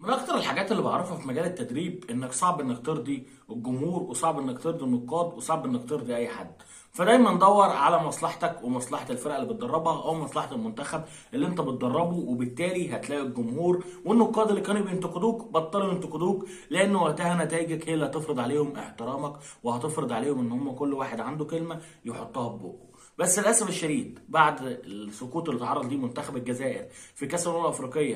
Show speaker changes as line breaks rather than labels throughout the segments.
من اكتر الحاجات اللي بعرفها في مجال التدريب انك صعب انك ترضي الجمهور وصعب انك ترضي النقاد وصعب انك ترضي اي حد فدايما دور على مصلحتك ومصلحه الفرقه اللي بتدربها او مصلحه المنتخب اللي انت بتدربه وبالتالي هتلاقي الجمهور والنقاد اللي كانوا بينتقدوك بطلوا ينتقدوك لان وقتها نتائجك هي اللي هتفرض عليهم احترامك وهتفرض عليهم ان هم كل واحد عنده كلمه يحطها في بقه بس للاسف الشديد بعد السقوط اللي تعرض ليه منتخب الجزائر في كاس الامم الافريقيه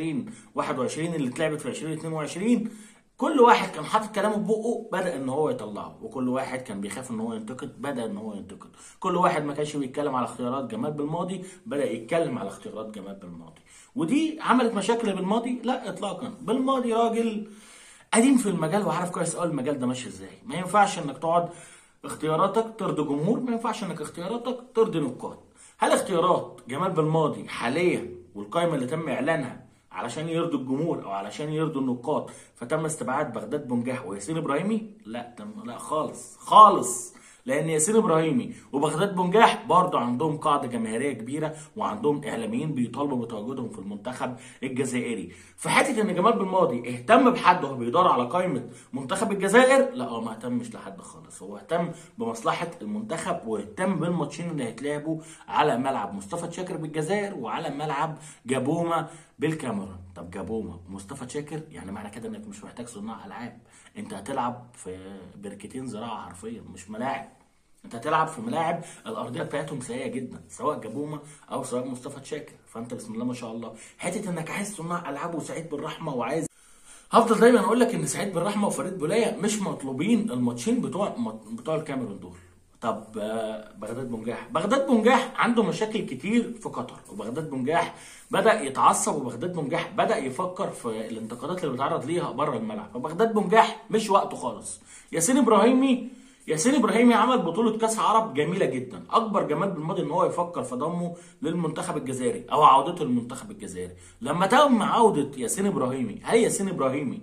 2021 اللي اتلعبت في 2022 كل واحد كان حاطط كلامه في بقه بدا ان هو يطلعه وكل واحد كان بيخاف ان هو ينتقد بدا ان هو ينتقد كل واحد ما كانش بيتكلم على اختيارات جمال بالماضي بدا يتكلم على اختيارات جمال بالماضي ودي عملت مشاكل بالماضي لا اطلاقا بالماضي راجل قديم في المجال وعارف كويس قوي المجال ده ماشي ازاي ما ينفعش انك تقعد اختياراتك ترضي جمهور ما ينفعش انك اختياراتك ترضي نقاد هل اختيارات جمال بالماضي حاليا والقائمه اللي تم اعلانها علشان يرضوا الجمهور او علشان يرضوا النقاد فتم استبعاد بغداد بنجاح وياسين ابراهيمي لا تم لا خالص خالص لان ياسين ابراهيمي وبغداد بنجاح برضه عندهم قاعده جماهيريه كبيره وعندهم اعلاميين بيطالبوا بتواجدهم في المنتخب الجزائري فحته ان جمال بالماضي اهتم بحد وهو بيدور على قائمه منتخب الجزائر لا هو ما اهتمش لحد خالص هو اهتم بمصلحه المنتخب واهتم بالماتشين اللي هيتلعبوا على ملعب مصطفى شاكر بالجزائر وعلى ملعب جابوما بالكاميرون طب جابوما ومصطفى شاكر يعني معنى كده انك مش محتاج صناع العاب انت هتلعب في بركتين زراعه حرفيا مش ملاعب انت هتلعب في ملاعب الارضيه بتاعتهم سيئه جدا سواء جابوما او سواء مصطفى شاكر فانت بسم الله ما شاء الله حته انك عايز صناع العاب وسعيد بالرحمه وعايز هفضل دايما اقول لك ان سعيد بالرحمه وفريد بولايه مش مطلوبين الماتشين بتوع بتوع الكاميرون دول طب بغداد بنجاح بغداد بنجاح عنده مشاكل كتير في قطر وبغداد بنجاح بدا يتعصب وبغداد بنجاح بدا يفكر في الانتقادات اللي بيتعرض ليها بره الملعب فبغداد بنجاح مش وقته خالص ياسين ابراهيمي ياسين ابراهيمي عمل بطوله كاس عرب جميله جدا اكبر جمال بالماضي ان هو يفكر في ضمه للمنتخب الجزائري او عودته للمنتخب الجزائري لما تم عوده ياسين ابراهيمي هل ياسين ابراهيمي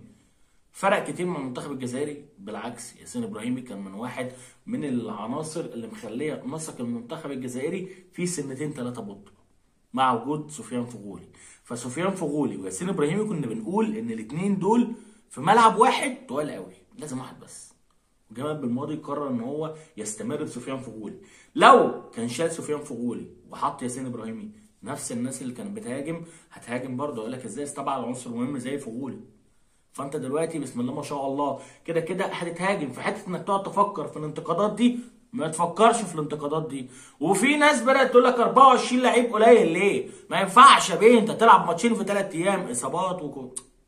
فرق كتير من المنتخب الجزائري بالعكس ياسين ابراهيمي كان من واحد من العناصر اللي مخليه نسق المنتخب الجزائري في سنتين ثلاثه بطء مع وجود سفيان فغولي فسفيان فغولي وياسين ابراهيمي كنا بنقول ان الاثنين دول في ملعب واحد طوال قوي لازم واحد بس جمال بالماضي قرر ان هو يستمر بسفيان فغولي لو كان شال سفيان فغولي وحط ياسين ابراهيمي نفس الناس اللي كانت بتهاجم هتهاجم برضه يقول لك ازاي استبعد عنصر مهم زي فغولي فانت دلوقتي بسم الله ما شاء الله كده كده هتتهاجم في حته انك تقعد تفكر في الانتقادات دي ما تفكرش في الانتقادات دي وفي ناس بدات تقول لك 24 لعيب قليل ليه ما ينفعش يا بيه انت تلعب ماتشين في ثلاث ايام اصابات وكو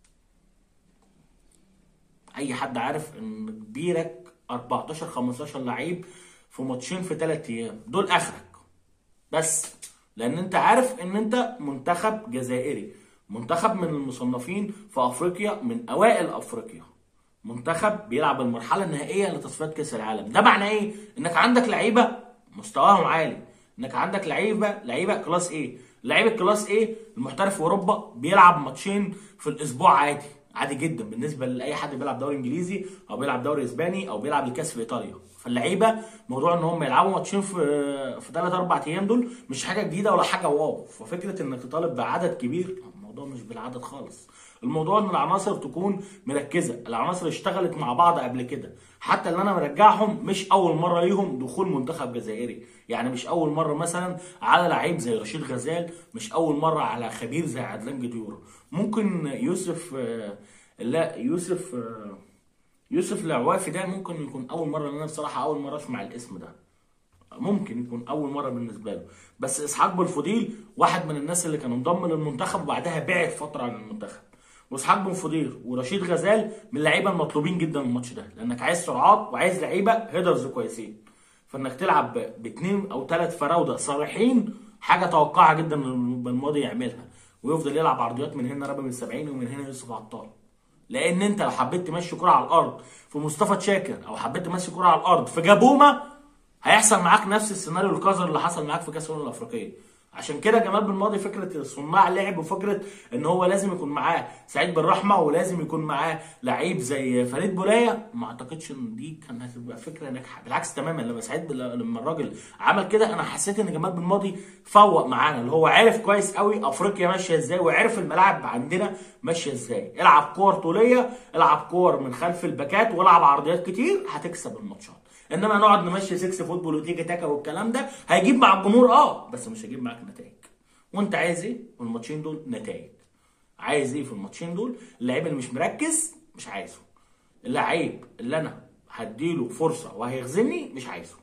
اي حد عارف ان كبيرك 14 15 لعيب في ماتشين في ثلاث ايام دول اخرك بس لان انت عارف ان انت منتخب جزائري منتخب من المصنفين في افريقيا من اوائل افريقيا منتخب بيلعب المرحله النهائيه لتصفيات كاس العالم ده معناه ايه انك عندك لعيبه مستواهم عالي انك عندك لعيبه لعيبه كلاس ايه لعيبه كلاس ايه المحترف في اوروبا بيلعب ماتشين في الاسبوع عادي عادي جدا بالنسبه لاي حد بيلعب دوري انجليزي او بيلعب دوري اسباني او بيلعب الكاس في ايطاليا فاللعيبه موضوع ان هم يلعبوا ماتشين في في ثلاث اربع ايام دول مش حاجه جديده ولا حاجه واو ففكره انك تطالب بعدد كبير الموضوع مش بالعدد خالص الموضوع ان العناصر تكون مركزه العناصر اشتغلت مع بعض قبل كده حتى اللي انا مرجعهم مش اول مره ليهم دخول منتخب جزائري يعني مش اول مره مثلا على لعيب زي رشيد غزال مش اول مره على خبير زي عدلان جديور ممكن يوسف لا يوسف يوسف العوافي ده ممكن يكون اول مره لان انا بصراحه اول مره اسمع الاسم ده ممكن يكون اول مره بالنسبه له بس اسحاق بن واحد من الناس اللي كان انضم للمنتخب وبعدها بعد فتره عن المنتخب واسحاق بن فضيل ورشيد غزال من اللعيبه المطلوبين جدا الماتش ده لانك عايز سرعات وعايز لعيبه هيدرز كويسين فانك تلعب باثنين او ثلاث فراوده صريحين حاجه توقعها جدا بالماضي يعملها ويفضل يلعب عرضيات من هنا ربع من 70 ومن هنا يوسف عطال لان انت لو حبيت تمشي كره على الارض في مصطفى شاكر او حبيت تمشي كره على الارض في جابوما هيحصل معاك نفس السيناريو القذر اللي حصل معاك في كاس الامم الافريقيه عشان كده جمال بالماضي فكره صناع لعب وفكره ان هو لازم يكون معاه سعيد بالرحمه ولازم يكون معاه لعيب زي فريد بولايه ما اعتقدش ان دي كانت هتبقى فكره ناجحه بالعكس تماما لما سعيد بال- لما الراجل عمل كده انا حسيت ان جمال بالماضي فوق معانا اللي هو عارف كويس قوي افريقيا ماشيه ازاي وعارف الملاعب عندنا ماشيه ازاي العب كور طوليه العب كور من خلف الباكات والعب عرضيات كتير هتكسب الماتشات انما نقعد نمشي 6 فوتبول وتيكي تاكا والكلام ده هيجيب مع الجمهور اه بس مش هيجيب معاك نتائج وانت عايز ايه في الماتشين دول نتائج عايز ايه في الماتشين دول اللعيب اللي مش مركز مش عايزه اللعيب اللي انا هديله فرصه وهيخزني مش عايزه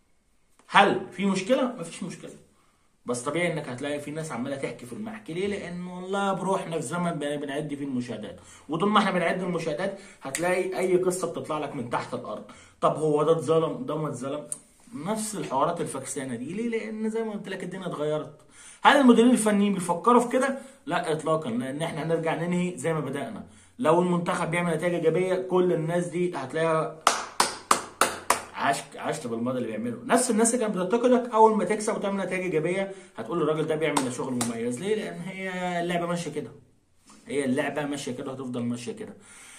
هل في مشكله مفيش مشكله بس طبيعي انك هتلاقي في ناس عماله تحكي في المحكي ليه؟ لان والله بروحنا في زمن بن- بنعد فيه المشاهدات وطول ما احنا بنعد المشاهدات هتلاقي اي قصه بتطلع لك من تحت الارض طب هو ده اتظلم ده ما اتظلم نفس الحوارات الفكسانه دي ليه؟ لان زي ما قلت لك الدنيا اتغيرت هل المديرين الفنيين بيفكروا في كده؟ لا اطلاقا لان احنا هنرجع ننهي زي ما بدانا لو المنتخب بيعمل نتائج ايجابيه كل الناس دي هتلاقيها عشت عشت بالماضي اللي بيعمله نفس الناس اللي كانت بتنتقدك اول ما تكسب وتعمل نتائج ايجابيه هتقول الراجل ده بيعمل شغل مميز ليه لان هي اللعبه ماشيه كده هي اللعبه ماشيه كده وهتفضل ماشيه كده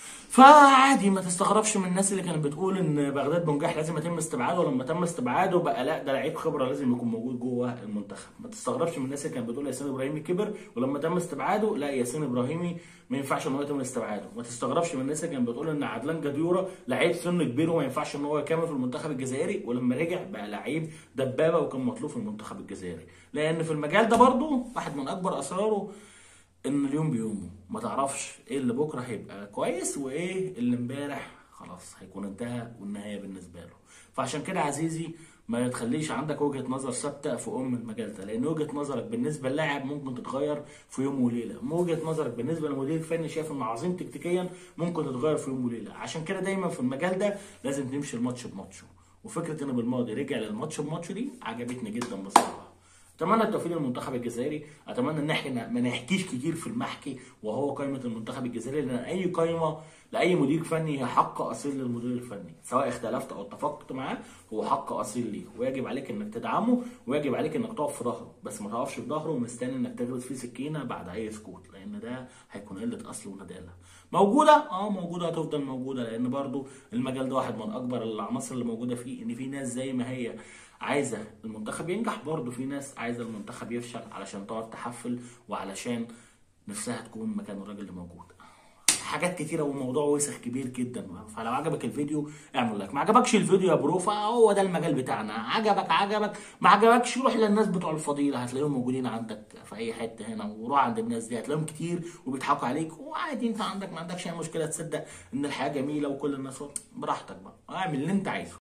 فعادي ما تستغربش من الناس اللي كانت بتقول ان بغداد بنجاح لازم يتم استبعاده ولما تم استبعاده بقى لا ده لعيب خبره لازم يكون موجود جوه المنتخب ما تستغربش من الناس اللي كانت بتقول ياسين ابراهيمي كبر ولما تم استبعاده لا ياسين ابراهيمي ما ينفعش ان هو يتم استبعاده ما تستغربش من الناس اللي كانت بتقول ان عدلان جديوره لعيب سن كبير وما ينفعش ان هو يكمل في المنتخب الجزائري ولما رجع بقى لعيب دبابه وكان مطلوب في المنتخب الجزائري لان في المجال ده برضه واحد من اكبر اسراره ان اليوم بيومه ما تعرفش ايه اللي بكره هيبقى كويس وايه اللي امبارح خلاص هيكون انتهى والنهايه بالنسبه له فعشان كده عزيزي ما تخليش عندك وجهه نظر ثابته في ام المجال ده لان وجهه نظرك بالنسبه للاعب ممكن تتغير في يوم وليله وجهه نظرك بالنسبه للمدير الفني شايف انه عظيم تكتيكيا ممكن تتغير في يوم وليله عشان كده دايما في المجال ده لازم تمشي الماتش بماتشه وفكره ان بالماضي رجع للماتش بماتشه دي عجبتني جدا بصراحه اتمنى التوفيق للمنتخب الجزائري اتمنى ان احنا ما نحكيش كتير في المحكي وهو قائمه المنتخب الجزائري لان اي قائمه لاي مدير فني هي حق اصيل للمدير الفني سواء اختلفت او اتفقت معاه هو حق اصيل ليه ويجب عليك انك تدعمه ويجب عليك انك تقف في ظهره بس ما تقفش في ظهره ومستني انك تغرز فيه سكينه بعد اي سكوت لان ده هيكون قله اصل ونداله موجوده اه موجوده هتفضل موجوده لان برضو المجال ده واحد من اكبر العناصر اللي موجوده فيه ان في ناس زي ما هي عايزه المنتخب ينجح برضه في ناس عايزه المنتخب يفشل علشان تقعد تحفل وعلشان نفسها تكون مكان الراجل اللي موجود حاجات كتيره وموضوع وسخ كبير جدا فلو عجبك الفيديو اعمل لايك ما عجبكش الفيديو يا برو فهو ده المجال بتاعنا عجبك عجبك ما عجبكش روح للناس بتوع الفضيله هتلاقيهم موجودين عندك في اي حته هنا وروح عند الناس دي هتلاقيهم كتير وبيضحكوا عليك وعادي انت عندك ما عندكش اي مشكله تصدق ان الحياه جميله وكل الناس براحتك بقى اعمل اللي انت عايزه